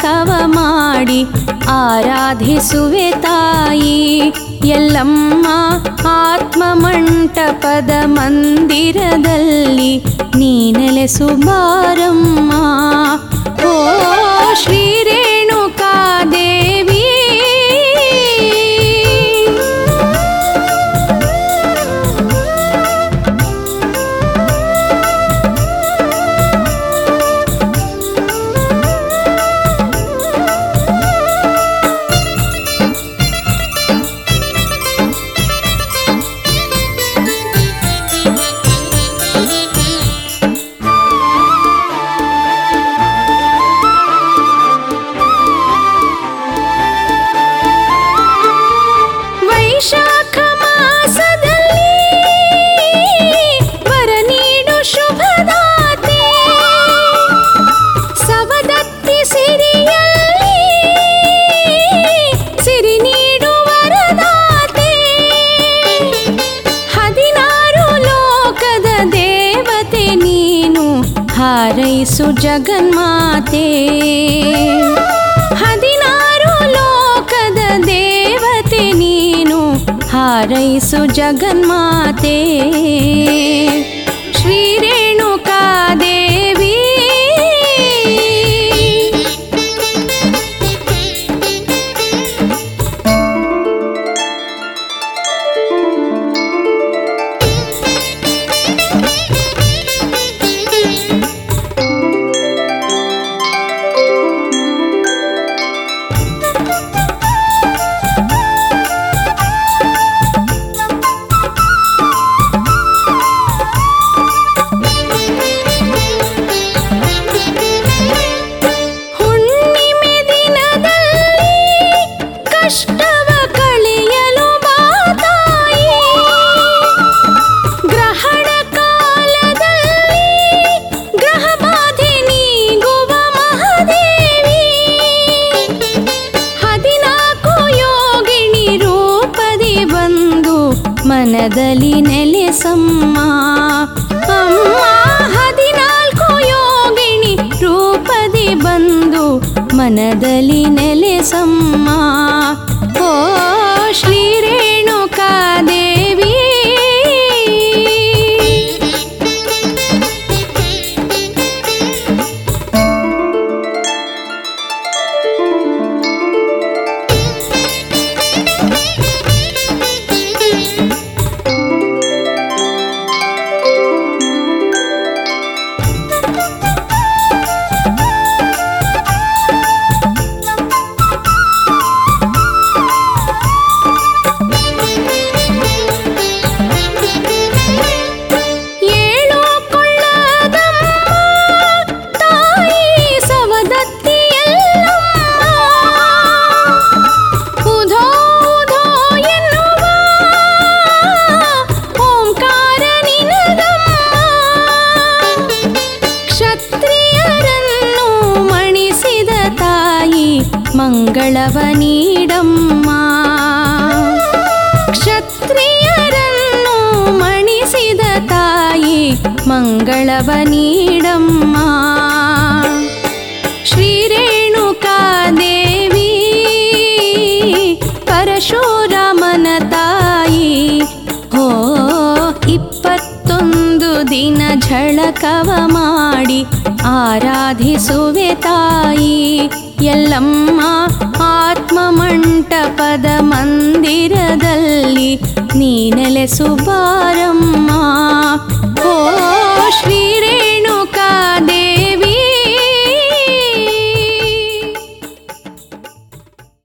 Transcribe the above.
ಝಳಕವ ಮಾಡಿ ಆರಾಧಿಸುವೆ ತಾಯಿ ಎಲ್ಲಮ್ಮ ಆತ್ಮ ಮಂಟಪದ ಮಂದಿರದಲ್ಲಿ ನೀ ನೆಲೆಸು ಬಾರಮ್ಮ ಓ ಶ್ರೀ ರೇಣುಕಾದೇವಿ ವೈಶಾಖ ಮಾಸದಲ್ಲಿ ವರ ನೀಡು ಶುಭದಾತೆ ಸವದತ್ತಿ ಸಿರಿಯಲ್ಲಿ ಸಿರಿ ನೀಡು ವರದಾತೆ ಹದಿನಾರು ಲೋಕದ ದೇವತೆ ನೀನು ಹಾರೈಸು ಜಗನ್ಮಾತೆ ಹದಿನಾರು ಲೋಕದ ದೇವತೆ ನೀನು ಹಾರೈಸು ಜಗನ್ಮಾತೆ ಶ್ರೀ ರೇಣುಕಾದೇವಿ ಹುಣ್ಣಿಮೆ ದಿನದಲ್ಲಿ ಕಷ್ಟವ ಕಳೆಯಲು ಬಾ ತಾಯಿ ಗ್ರಹಣ ಕಾಲದಲ್ಲಿ ಗ್ರಹ ಬಾಧೆ ನೀಗುವ ಮಹಾದೇವಿ ಹದಿನಾಲ್ಕು ಯೋಗಿಣಿ ರೂಪದಿ ಬಂದು ಮನದಲ್ಲಿ ನೆಲೆಸಮ್ಮ ಅಮ್ಮ ಹದಿನಾಲ್ಕು ಯೋಗಿಣಿ ರೂಪದಿ ಬಂದು ಮನದಲ್ಲಿ ನೆಲೆಸಮ್ಮ ಓ ಶ್ರೀ ರೇಣುಕಾದೇವಿ ಏಳು ಕೊಳ್ಳದಮ್ಮ ತಾಯಿ ಸವದತ್ತಿಯಲ್ಲಮ್ಮ ಉಧೋ ಉಧೋ ಎನ್ನುವ ಓಂಕಾರ ನಿನಗಮ್ಮ ಕ್ಷತ್ರಿಯರನ್ನು ಮಣಿಸಿದ ತಾಯಿ ಮಂಗಳವ ನೀಡಮ್ಮ ಕ್ಷತ್ರಿಯರನ್ನು ಮಣಿಸಿದ ತಾಯಿ ಮಂಗಳವ ನೀಡಮ್ಮ ಶ್ರೀ ರೇಣುಕಾದೇವಿ ಪರಶುರಾಮನ ತಾಯಿ ಹೋ ಇಪ್ಪತ್ತೊಂದು ದಿನ ಝಳಕವ ಮಾಡಿ ಆರಾಧಿಸುವೆ ತಾಯಿ ಎಲ್ಲಮ್ಮ ಆತ್ಮ ಮಂಟಪದ ಮಂದಿರದಲ್ಲಿ ನೀ ನೆಲೆಸು ಬಾರಮ್ಮ